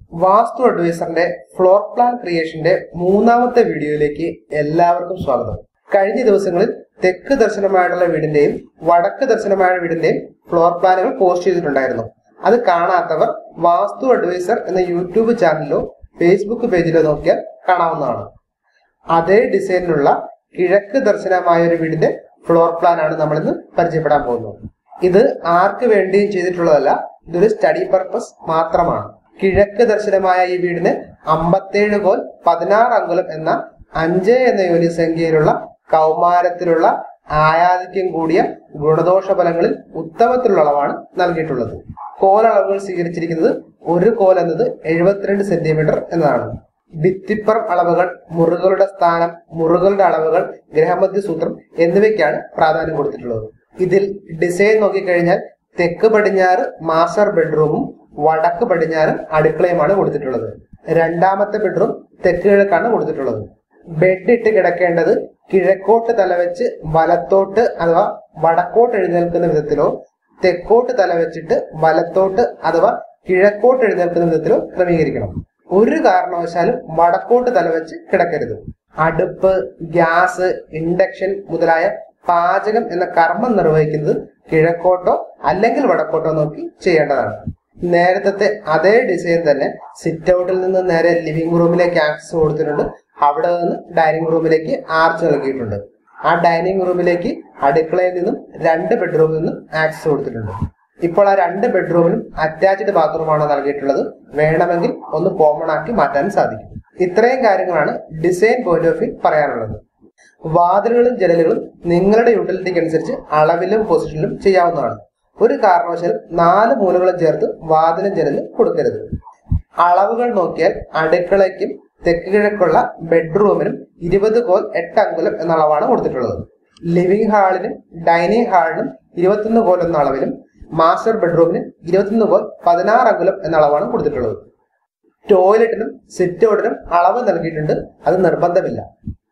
വാസ്തു അഡ്വൈസറിന്റെ floor plan ക്രിയേഷന്റെ മൂന്നാമത്തെ വീഡിയോയിലേക്ക് എല്ലാവർക്കും സ്വാഗതം കഴിഞ്ഞ ദിവസങ്ങളിൽ തെക്ക് ദർശനമായുള്ള വീടിന്റെയും വടക്ക് ദർശനമായ വീടിന്റെയും ഫ്ലോർ പ്ലാനുകൾ പോസ്റ്റ് ചെയ്തിട്ടുണ്ടായിരുന്നു അത് കാണാത്തവർ വാസ്തു അഡ്വൈസർ എന്ന യൂട്യൂബ് ചാനലിലോ ഫേസ്ബുക്ക് പേജിലോ നോക്കിയാൽ കാണാവുന്നതാണ് അതേ ഡിസൈനിലുള്ള കിഴക്ക് ദർശനമായ ഒരു വീടിന്റെ ഫ്ലോർ പ്ലാൻ ആണ് നമ്മൾ ഇന്ന് പരിചയപ്പെടാൻ പോകുന്നത് ഇത് ആർക്ക് വേണ്ടിയും ചെയ്തിട്ടുള്ളതല്ല ഇതൊരു സ്റ്റഡി പർപ്പസ് മാത്രമാണ് കിഴക്ക് ദർശനമായ ഈ വീടിന് അമ്പത്തേഴ് കോൽ പതിനാറ് അങ്കുലം എന്ന അഞ്ച് എന്ന യോനി സംഖ്യയിലുള്ള കൗമാരത്തിലുള്ള ആയാധിക്യം കൂടിയ ഗുണദോഷ ഫലങ്ങളിൽ ഉത്തമത്തിലുള്ള അളവാണ് നൽകിയിട്ടുള്ളത് കോലളവുകൾ സ്വീകരിച്ചിരിക്കുന്നത് ഒരു കോൽ എന്നത് എഴുപത്തിരണ്ട് സെന്റിമീറ്റർ എന്നതാണ് ഭിത്തിപ്പുറം അളവുകൾ മുറികളുടെ സ്ഥാനം മുറികളുടെ അളവുകൾ ഗ്രഹമധ്യ സൂത്രം എന്നിവയ്ക്കാണ് പ്രാധാന്യം കൊടുത്തിട്ടുള്ളത് ഇതിൽ ഡിസൈൻ നോക്കിക്കഴിഞ്ഞാൽ തെക്ക് പടിഞ്ഞാറ് മാസ്റ്റർ ബെഡ്റൂമും വടക്ക് പടിഞ്ഞാറ് അടുക്കളയുമാണ് കൊടുത്തിട്ടുള്ളത് രണ്ടാമത്തെ ബെഡ്റൂം തെക്ക് കിഴക്കാണ് കൊടുത്തിട്ടുള്ളത് ബെഡ് ഇട്ട് കിടക്കേണ്ടത് കിഴക്കോട്ട് തലവെച്ച് വലത്തോട്ട് അഥവാ വടക്കോട്ട് എഴുന്നേൽക്കുന്ന വിധത്തിലോ തെക്കോട്ട് തലവെച്ചിട്ട് വലത്തോട്ട് അഥവാ കിഴക്കോട്ട് എഴുന്നേൽക്കുന്ന വിധത്തിലോ ക്രമീകരിക്കണം ഒരു കാരണവശാലും വടക്കോട്ട് തലവെച്ച് കിടക്കരുത് അടുപ്പ് ഗ്യാസ് ഇൻഡക്ഷൻ മുതലായ പാചകം എന്ന കർമ്മം നിർവഹിക്കുന്നത് കിഴക്കോട്ടോ അല്ലെങ്കിൽ വടക്കോട്ടോ നോക്കി ചെയ്യേണ്ടതാണ് നേരത്തെ അതേ ഡിസൈൻ തന്നെ സിറ്റ് ഔട്ടിൽ നിന്ന് നേരെ ലിവിംഗ് റൂമിലേക്ക് ആക്സസ് കൊടുത്തിട്ടുണ്ട് അവിടെ നിന്ന് ഡൈനിങ് റൂമിലേക്ക് ആർച്ച് നൽകിയിട്ടുണ്ട് ആ ഡൈനിങ് റൂമിലേക്ക് അടുക്കളയിൽ നിന്നും രണ്ട് ബെഡ്റൂമിൽ നിന്നും ആക്സസ് കൊടുത്തിട്ടുണ്ട് ഇപ്പോൾ ആ രണ്ട് ബെഡ്റൂമിനും അറ്റാച്ച്ഡ് ബാത്റൂമാണ് നൽകിയിട്ടുള്ളത് വേണമെങ്കിൽ ഒന്ന് കോമൺ ആക്കി മാറ്റാൻ സാധിക്കും ഇത്രയും കാര്യങ്ങളാണ് ഡിസൈൻ പോയിന്റ് ഓഫ് വ്യൂ പറയാനുള്ളത് വാതിലുകളും ജനലുകളും നിങ്ങളുടെ യൂട്ടിലിറ്റിക്ക് അനുസരിച്ച് അളവിലും പൊസിഷനിലും ചെയ്യാവുന്നതാണ് ഒരു കാരണവശാലും നാല് മൂലകളും ചേർത്ത് വാതിലും ജനലും കൊടുക്കരുത് അളവുകൾ നോക്കിയാൽ അടുക്കളയ്ക്കും തെക്ക് കിഴക്കുള്ള ബെഡ്റൂമിനും ഇരുപത് കോൽ എട്ട് അങ്കുലം എന്ന അളവാണ് കൊടുത്തിട്ടുള്ളത് ലിവിംഗ് ഹാളിനും ഡൈനിങ് ഹാളിനും ഇരുപത്തൊന്ന് കോൽ എന്ന അളവിലും മാസ്റ്റർ ബെഡ്റൂമിന് ഇരുപത്തൊന്ന് കോൽ പതിനാറ് അങ്കുലം എന്ന അളവാണ് കൊടുത്തിട്ടുള്ളത് ടോയ്ലറ്റിനും സിറ്റ് ഔട്ടിനും അളവ് നൽകിയിട്ടുണ്ട് അത് നിർബന്ധമില്ല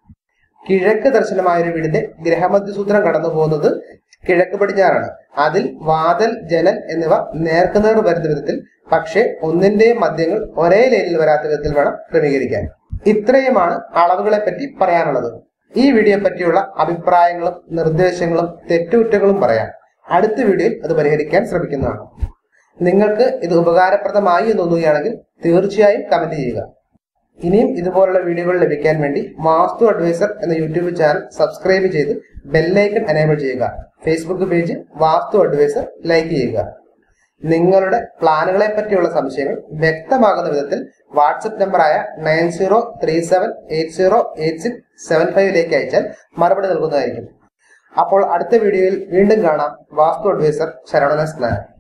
കിഴക്ക് ദർശനമായ ഒരു വീടിന്റെ ഗ്രഹമധ്യസൂത്രം കടന്നു പോകുന്നത് കിഴക്ക് പടിഞ്ഞാറാണ് അതിൽ വാതൽ ജനൽ എന്നിവ നേർക്കുനേർ വരുന്ന വിധത്തിൽ പക്ഷേ ഒന്നിന്റെയും മദ്യങ്ങൾ ഒരേ ലൈനിൽ വരാത്ത വിധത്തിൽ വേണം ക്രമീകരിക്കാൻ ഇത്രയുമാണ് അളവുകളെ പറ്റി പറയാനുള്ളത് ഈ വീഡിയോ പറ്റിയുള്ള അഭിപ്രായങ്ങളും നിർദ്ദേശങ്ങളും തെറ്റുകുറ്റങ്ങളും പറയാം അടുത്ത വീഡിയോയിൽ അത് പരിഹരിക്കാൻ ശ്രമിക്കുന്നതാണ് നിങ്ങൾക്ക് ഇത് ഉപകാരപ്രദമായി എന്ന് തോന്നുകയാണെങ്കിൽ തീർച്ചയായും കമന്റ് ചെയ്യുക ഇനിയും ഇതുപോലുള്ള വീഡിയോകൾ ലഭിക്കാൻ വേണ്ടി വാസ്തു അഡ്വൈസർ എന്ന യൂട്യൂബ് ചാനൽ സബ്സ്ക്രൈബ് ചെയ്ത് ബെല്ലൈക്കൺ എനേബിൾ ചെയ്യുക Facebook page Vaasthu advisor like ചെയ്യുക നിങ്ങളുടെ പ്ലാനുകളെ പറ്റിയുള്ള സംശയങ്ങൾ വ്യക്തമാകുന്ന വിധത്തിൽ വാട്സപ്പ് നമ്പറായ nine zero three seven eight zero eight six seven ഫൈവിലേക്ക് അയച്ചാൽ മറുപടി നൽകുന്നതായിരിക്കും അപ്പോൾ അടുത്ത വീഡിയോയിൽ വീണ്ടും കാണാം വാസ്തു അഡ്വൈസർ ശരവണൻ എസ് നായർ